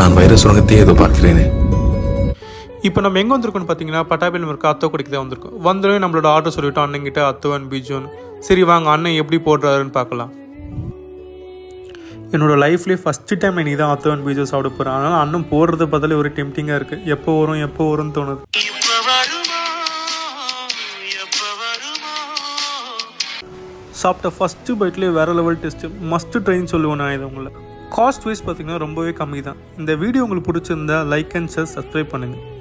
நான் வைர சுரங்கத்தையே ஏதோ பார்க்கிறேனே இப்போ நம்ம எங்கே வந்திருக்கோம்னு பார்த்தீங்கன்னா பட்டாபில் இருக்க அத்தோ குடிக்கு தான் வந்திருக்கோம் வந்தோடனே நம்மளோட ஆர்டர் சொல்லிட்டோம் அண்ணன்கிட்ட அத்துவன் பிஜோன்னு சரி வாங்க அண்ணன் எப்படி போடுறாருன்னு பார்க்கலாம் என்னோட லைஃப்லேயே ஃபஸ்ட்டு டைம் இன்னைக்கு தான் அத்துவன் பீஜோ சாப்பிட போகிறேன் அதனால் அண்ணன் போடுறத பார்த்தாலே ஒரு டெம்டிங்காக இருக்குது எப்போ வரும் எப்போ வரும்னு தோணுது சாப்பிட்ட ஃபஸ்ட்டு பைட்லேயே வேறு லெவல் டெஸ்ட்டு மஸ்ட்டு ட்ரெயின் சொல்லுவேன் நான் இது உங்களை காஸ்ட் வைஸ் பார்த்தீங்கன்னா ரொம்பவே கம்மி தான் இந்த வீடியோ உங்களுக்கு பிடிச்சிருந்தா லைக் அண்ட் ஷேர் சப்ஸ்கிரைப் பண்ணுங்கள்